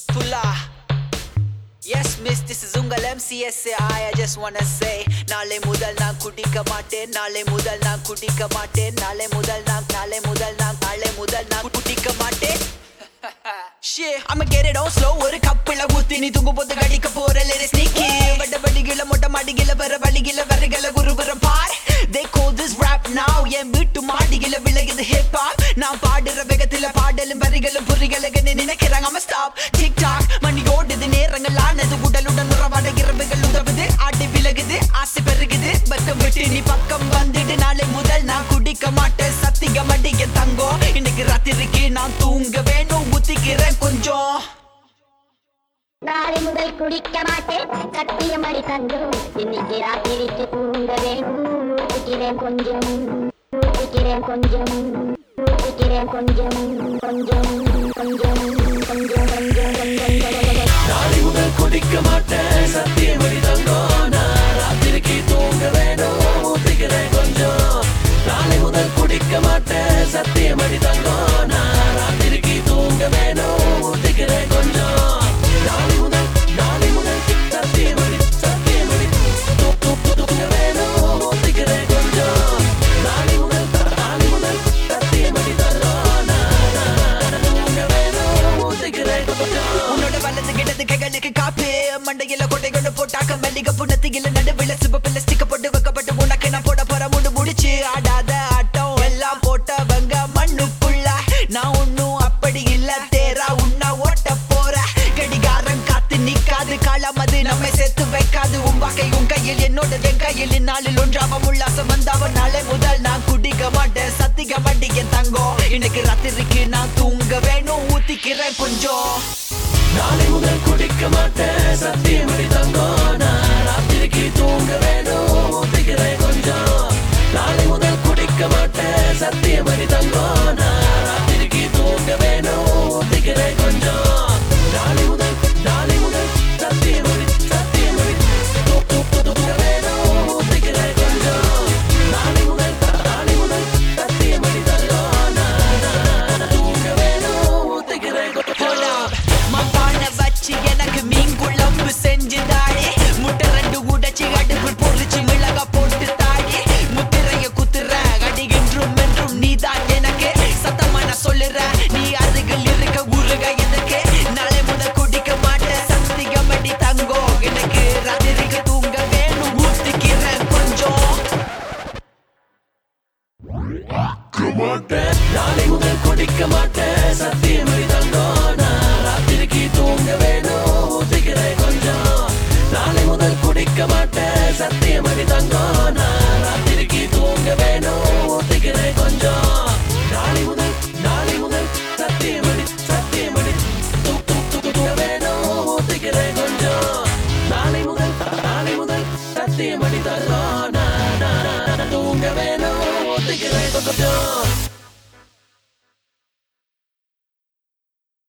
Pula. Yes, miss, this is உங்கள் MCSAI. I just wanna say நாளை முதல் நான் குடிக்க மாட்டேன் நாளை முதல் நான் குடிக்க மாட்டேன் நாளை முதல் நான் நாளை முதல் நான் நாளை முதல் நான் குடிக்க மாட்டேன் Shit, I'ma get it on slow ஒரு கப்பில ஊத்தி நீ தூங்கும் போது கடிக்க போற லேடி ஸ்னீக்கி வட வழிகள மொட்டை மாடிகள வர வழிகள வரகள குருபுரம் பார் they call this rap now என் வீட்டு மாடிகள விலகுது hip hop நான் பாடுற வேகத்துல பாடலும் வரிகளும் புரிகளுக்கு நினைக்கிறாங்க I'm stop TikTok மணி ஓடுது நேரங்கள் ஆனது உடலுடன் உறவாட இரவுகள் உதவுது ஆட்டி விலகுது ஆசை பெருகுது பக்கம் விட்டு நீ பக்கம் வந்துடு நாளை முதல் நான் குடிக்க மாட்டேன் சத்தியம் அடிக்க தங்கம் இன்னைக்கு ராத்திரிக்கு நான் தூங்க வேணும் ஊத்திக்கிறேன் கொஞ்சம் நாளை முதல் குடிக்க மாட்டேன் சத்தியம் அடி தங்கும் இன்னைக்கு ராத்திரிக்கு தூங்க வேணும் ஊத்திக்கிறேன் கொஞ்சம் ஊத்திக்கிறேன் கொஞ்சம் ஊத்திக்கிறேன் கொஞ்சம் கொஞ்சம் கொஞ்சம் கொஞ்சம் கொஞ்சம் கொஞ்சம் கொஞ்சம் நாளை முதல் குடிக்க மாட்டேன் சத்தியமணி தங்கம் நான் ராத்திரிக்கு தூங்க வேணும் ஊத்திக்கிறேன் கொஞ்சம் நாளை முதல் குடிக்க மாட்டேன் சத்தியமணி தங்கம் நான் ராத்திரிக்கு தூங்க வேணும் ஊத்திக்கிறேன் கொஞ்சம் நாளை முதல் நாளை முதல் சத்தியமணி சத்தியமணி தூ- தூ- தூ- தூங்க வேணும் ஊத்திக்கிறேன் கொஞ்சம் நாளை முதல் நாளை முதல் சத்தியமணி தங்கம் நான் நான் தூங்க வேணும் ஊத்திக்கிறேன் கொஞ்சம் உன்னோட வலது கிடது கைகளுக்கு காப்பு மண்டையில கொட்டை கொண்டு போட்டாக்க மல்லிகை புண்ணத்தியில நடுவில் சிவப்பில் ஸ்டிக்க போட்டு வைக்கப்பட்டு உனக்கு நான் போட போற முடு முடிச்சு ஆடாத ஆட்டம் எல்லாம் போட்டவங்க மண்ணுக்குள்ள நான் ஒன்னும் அப்படி இல்ல தேரா உன்ன ஓட்ட போற கடிகாரம் காத்து நிக்காது காலம் அது நம்மை சேர்த்து வைக்காது உன் வகை உன் கையில் என்னோட என் கையில் இந்நாளில் ஒன்றாவ உல்லாசம் வந்தாவ நாளை முதல் நான் குடிக்க மாட்டேன் சத்திக மாட்டேன் என் தங்கம் இன்னைக்கு ராத்திரிக்கு நான் தூங்க வேணும் ஊத்திக்கிறேன் கொஞ்சம் நாளை முதல் குடிக்க மாட்டேன் சத்தியமணி தங்கம் நான் ராத்திரிக்கு தூங்க வேணும் ஊத்திக்கிறேன் கொஞ்சம் நாளை முதல் குடிக்க மாட்டேன் சத்தியமணி தங்கம் நான் ராத்திரிக்கு தூங்க வேணும் ஊத்திக்கிறேன் கொஞ்சம் நாளை முதல் நாளை முதல் சத்தியமணி சத்தியமணி தூ- தூ- தூ- தூங்க வேணும் ஊத்திக்கிறேன் கொஞ்சம் நாளை முதல் நாளை முதல் சத்தியமணி தங்கம் நான் நான் தூங்க வேணும் ஊத்திக்கிறேன் Hold கொஞ்சம் up. மப்பான வச்சு எனக்கு மீன் குழம்பு செஞ்சு தாடி முட்டை ரெண்டு உடைச்சு அடுப்பு பொறிச்சு மிளகா போட்டு தாடி முத்திரைய குத்துற அடிகின்றும் என்றும் நீதான் எனக்கு சத்தமா நான் சொல்லுறேன் நீ அருகில் இருக்க உருக எனக்கு நாளை முதல் குடிக்க மாட்டேன் சத்தியம் அடி தங்கோ எனக்கு ராத்திரிக்கு தூங்க வேணும் ஊத்திக்கிறேன் கொஞ்சம் மாட்டேன் நாளை முதல் குடிக்க மாட்டேன் சத்தியமணி தங்கம் நான் ராத்திரிக்கு தூங்க வேணும் ஊத்திக்கிறேன் கொஞ்சம் நாளை முதல் குடிக்க மாட்டேன் சத்தியமணி தங்கம் நான் ராத்திரிக்கு தூங்க வேணும் ஊத்திக்கிறேன் கொஞ்சம் நாளை முதல் நாளை முதல் சத்தியமணி சத்தியமணி தூ- தூ- தூ- தூங்க வேணும் ஊத்திக்கிறேன் கொஞ்சம் நாளை முதல் நாளை முதல் சத்தியமணி தங்கம் நான் நான் நான் தூங்க வேணும் ஊத்திக்கிறேன் கொஞ்சம்